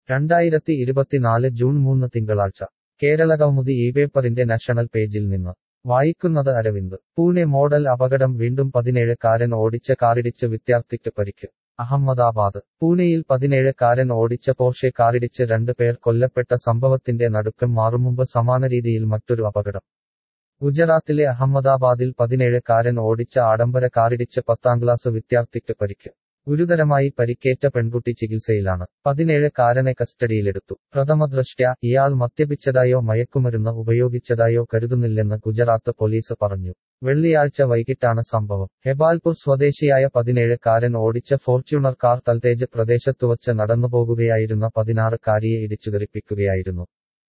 രണ്ടായിരത്തി ഇരുപത്തിനാല് ജൂൺ മൂന്ന് തിങ്കളാഴ്ച കേരള കൗമുദി ഈ പേപ്പറിന്റെ നാഷണൽ പേജിൽ നിന്ന് വായിക്കുന്നത് അരവിന്ദ് പൂനെ മോഡൽ അപകടം വീണ്ടും പതിനേഴ് കാരൻ ഓടിച്ച കാറിടിച്ച് വിദ്യാർത്ഥിക്ക് പരിക്ക് അഹമ്മദാബാദ് പൂനെയിൽ പതിനേഴ് കാരൻ ഓടിച്ച പോർഷെ കാറിടിച്ച് രണ്ട് പേർ കൊല്ലപ്പെട്ട സംഭവത്തിന്റെ നടുക്കം മാറുമുമ്പ് സമാന രീതിയിൽ മറ്റൊരു അപകടം ഗുജറാത്തിലെ അഹമ്മദാബാദിൽ പതിനേഴ് കാരൻ ഓടിച്ച ആഡംബര കാറിടിച്ച് പത്താം ക്ലാസ് വിദ്യാർത്ഥിക്ക് പരിക്ക് ഗുരുതരമായി പരിക്കേറ്റ പെൺകുട്ടി ചികിത്സയിലാണ് പതിനേഴ് കാരനെ കസ്റ്റഡിയിലെടുത്തു പ്രഥമദൃഷ്ട്യ ഇയാൾ മദ്യപിച്ചതായോ മയക്കുമരുന്ന് ഉപയോഗിച്ചതായോ കരുതുന്നില്ലെന്ന് ഗുജറാത്ത് പോലീസ് പറഞ്ഞു വെള്ളിയാഴ്ച വൈകിട്ടാണ് സംഭവം ഹെബാൽപൂർ സ്വദേശിയായ പതിനേഴ് കാരൻ ഓടിച്ച ഫോർച്യൂണർ കാർ തൽതേജ് പ്രദേശത്തുവച്ച് നടന്നുപോകുകയായിരുന്ന പതിനാറുകാരിയെ ഇടിച്ചുതെറിപ്പിക്കുകയായിരുന്നു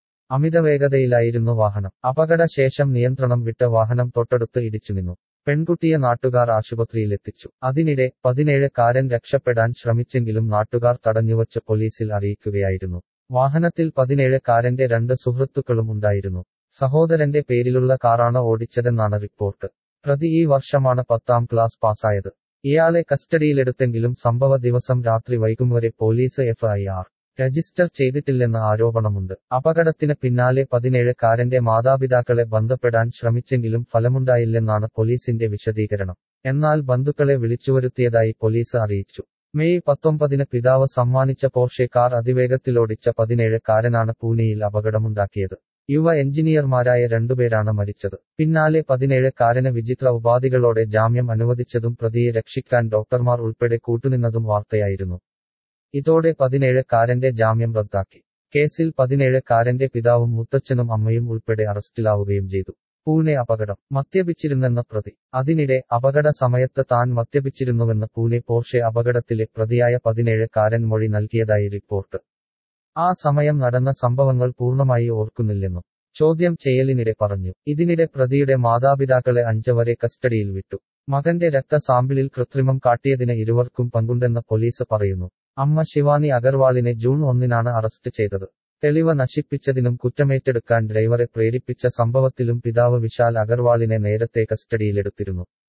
അമിതവേഗതയിലായിരുന്നു വാഹനം അപകടശേഷം നിയന്ത്രണം വിട്ട വാഹനം തൊട്ടടുത്ത് ഇടിച്ചു നിന്നു പെൺകുട്ടിയെ നാട്ടുകാർ ആശുപത്രിയിലെത്തിച്ചു അതിനിടെ പതിനേഴ് കാരൻ രക്ഷപ്പെടാൻ ശ്രമിച്ചെങ്കിലും നാട്ടുകാർ തടഞ്ഞുവച്ച് പോലീസിൽ അറിയിക്കുകയായിരുന്നു വാഹനത്തിൽ പതിനേഴ് കാരന്റെ രണ്ട് സുഹൃത്തുക്കളും ഉണ്ടായിരുന്നു സഹോദരന്റെ പേരിലുള്ള കാറാണ് ഓടിച്ചതെന്നാണ് റിപ്പോർട്ട് പ്രതി ഈ വർഷമാണ് പത്താം ക്ലാസ് പാസ്സായത് ഇയാളെ കസ്റ്റഡിയിലെടുത്തെങ്കിലും സംഭവ ദിവസം രാത്രി വൈകും വരെ പോലീസ് എഫ്ഐആർ രജിസ്റ്റർ ചെയ്തിട്ടില്ലെന്ന് ആരോപണമുണ്ട് അപകടത്തിന് പിന്നാലെ പതിനേഴ് കാരന്റെ മാതാപിതാക്കളെ ബന്ധപ്പെടാൻ ശ്രമിച്ചെങ്കിലും ഫലമുണ്ടായില്ലെന്നാണ് പോലീസിന്റെ വിശദീകരണം എന്നാൽ ബന്ധുക്കളെ വിളിച്ചുവരുത്തിയതായി പോലീസ് അറിയിച്ചു മെയ് പത്തൊമ്പതിന് പിതാവ് സമ്മാനിച്ച പോർഷെ കാർ അതിവേഗത്തിലോടിച്ച പതിനേഴ് കാരനാണ് പൂനെയിൽ അപകടമുണ്ടാക്കിയത് യുവ എഞ്ചിനീയർമാരായ രണ്ടുപേരാണ് മരിച്ചത് പിന്നാലെ പതിനേഴ് കാരന് വിചിത്ര ഉപാധികളോടെ ജാമ്യം അനുവദിച്ചതും പ്രതിയെ രക്ഷിക്കാൻ ഡോക്ടർമാർ ഉൾപ്പെടെ കൂട്ടുനിന്നതും വാർത്തയായിരുന്നു ഇതോടെ പതിനേഴ് കാരന്റെ ജാമ്യം റദ്ദാക്കി കേസിൽ പതിനേഴ് കാരന്റെ പിതാവും മുത്തച്ഛനും അമ്മയും ഉൾപ്പെടെ അറസ്റ്റിലാവുകയും ചെയ്തു പൂനെ അപകടം മദ്യപിച്ചിരുന്നെന്ന പ്രതി അതിനിടെ അപകട സമയത്ത് താൻ മദ്യപിച്ചിരുന്നുവെന്ന് പൂനെ പോർഷെ അപകടത്തിലെ പ്രതിയായ പതിനേഴ് കാരൻ മൊഴി നൽകിയതായി റിപ്പോർട്ട് ആ സമയം നടന്ന സംഭവങ്ങൾ പൂർണ്ണമായി ഓർക്കുന്നില്ലെന്നും ചോദ്യം ചെയ്യലിനിടെ പറഞ്ഞു ഇതിനിടെ പ്രതിയുടെ മാതാപിതാക്കളെ അഞ്ച് വരെ കസ്റ്റഡിയിൽ വിട്ടു മകന്റെ രക്തസാമ്പിളിൽ കൃത്രിമം കാട്ടിയതിന് ഇരുവർക്കും പങ്കുണ്ടെന്ന് പോലീസ് പറയുന്നു അമ്മ ശിവാനി അഗർവാളിനെ ജൂൺ ഒന്നിനാണ് അറസ്റ്റ് ചെയ്തത് തെളിവ് നശിപ്പിച്ചതിനും കുറ്റമേറ്റെടുക്കാൻ ഡ്രൈവറെ പ്രേരിപ്പിച്ച സംഭവത്തിലും പിതാവ് വിശാൽ അഗർവാളിനെ നേരത്തെ കസ്റ്റഡിയിലെടുത്തിരുന്നു